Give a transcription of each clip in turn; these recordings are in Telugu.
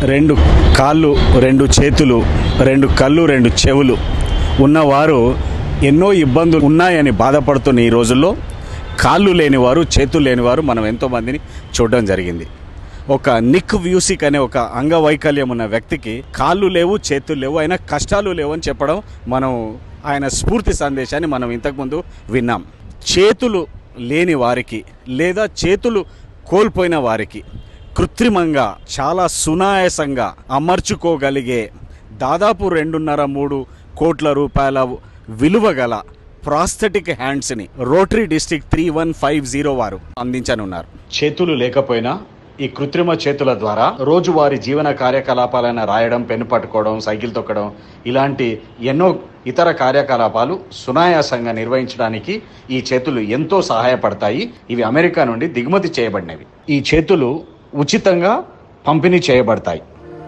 రెండు కాళ్ళు రెండు చేతులు రెండు కళ్ళు రెండు చెవులు ఉన్నవారు ఎన్నో ఇబ్బందులు ఉన్నాయని బాధపడుతున్న ఈ రోజుల్లో కాళ్ళు లేనివారు చేతులు లేనివారు మనం ఎంతోమందిని చూడడం జరిగింది ఒక నిక్ వ్యూసిక్ అనే ఒక అంగవైకల్యం ఉన్న వ్యక్తికి కాళ్ళు లేవు చేతులు లేవు అయినా కష్టాలు లేవు అని చెప్పడం మనం ఆయన స్ఫూర్తి సందేశాన్ని మనం ఇంతకుముందు విన్నాం చేతులు లేని వారికి లేదా చేతులు కోల్పోయిన వారికి కృత్రిమంగా చాలా సునాయాసంగా అమర్చుకోగలిగే దాదాపు రెండున్నర మూడు కోట్ల రూపాయల విలువ గల ప్రాస్థెటిక్ హ్యాండ్స్ని Rotary district three one five zero వారు అందించనున్నారు చేతులు లేకపోయినా ఈ కృత్రిమ చేతుల ద్వారా రోజువారి జీవన కార్యకలాపాలైన రాయడం పెన్ను పట్టుకోవడం సైకిల్ తొక్కడం ఇలాంటి ఎన్నో ఇతర కార్యకలాపాలు సునాయాసంగా నిర్వహించడానికి ఈ చేతులు ఎంతో సహాయపడతాయి ఇవి అమెరికా నుండి దిగుమతి చేయబడినవి ఈ చేతులు ఉచితంగా పంపిణీ చేయబడతాయి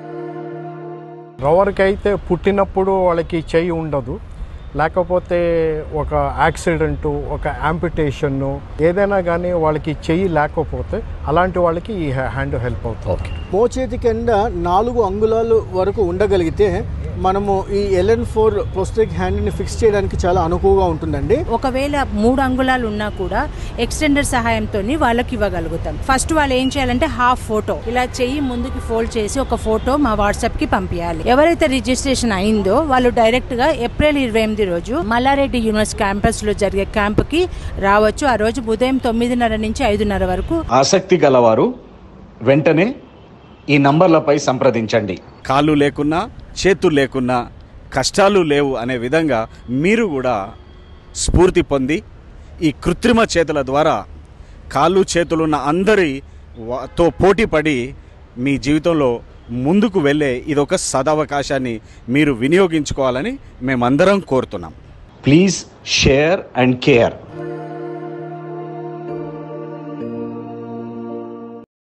రవర్కి అయితే పుట్టినప్పుడు వాళ్ళకి చెయ్యి ఉండదు లేకపోతే ఒక యాక్సిడెంటు ఒక యాంపిటేషన్ ఏదైనా కానీ వాళ్ళకి చెయ్యి లేకపోతే అలాంటి వాళ్ళకి ఈ హ్యాండ్ హెల్ప్ అవుతుంది మోచేతి కింద నాలుగు అంగుళాలు వరకు ఉండగలిగితే మనము ఈ ఎల్ఎన్ ఫోర్ ప్రొస్టెక్ హ్యాండ్ని ఫిక్స్ చేయడానికి చాలా అనుకువగా ఉంటుందండి ఒకవేళ మూడు అంగుళాలు ఉన్నా కూడా ఎక్స్టెండర్ సహాయంతో వాళ్ళకి ఇవ్వగలుగుతాం ఫస్ట్ వాళ్ళు ఏం చేయాలంటే హాఫ్ ఫోటో ఇలా చెయ్యి ముందుకి ఫోల్డ్ చేసి ఒక ఫోటో మా వాట్సాప్ కి పంపించాలి ఎవరైతే రిజిస్ట్రేషన్ అయిందో వాళ్ళు డైరెక్ట్ గా ఏప్రిల్ ఇరవై ఎనిమిది రోజు మల్లారెడ్డి యూనివర్సిటీ క్యాంపస్ లో జరిగే క్యాంప్ కి రావచ్చు ఆ రోజు ఉదయం తొమ్మిదిన్నర నుంచి ఐదున్నర వరకు ఆసక్తి గలవారు వెంటనే ఈ నంబర్లపై సంప్రదించండి కాళ్ళు లేకున్నా చేతులు లేకున్నా కష్టాలు లేవు అనే విధంగా మీరు కూడా స్ఫూర్తి పొంది ఈ కృత్రిమ చేతుల ద్వారా కాళ్ళు చేతులున్న అందరి వా- తో పోటీ పడి మీ జీవితంలో ముందుకు వెళ్ళే ఇదొక సదవకాశాన్ని మీరు వినియోగించుకోవాలని మేమందరం కోరుతున్నాం ప్లీజ్ షేర్ అండ్ కేర్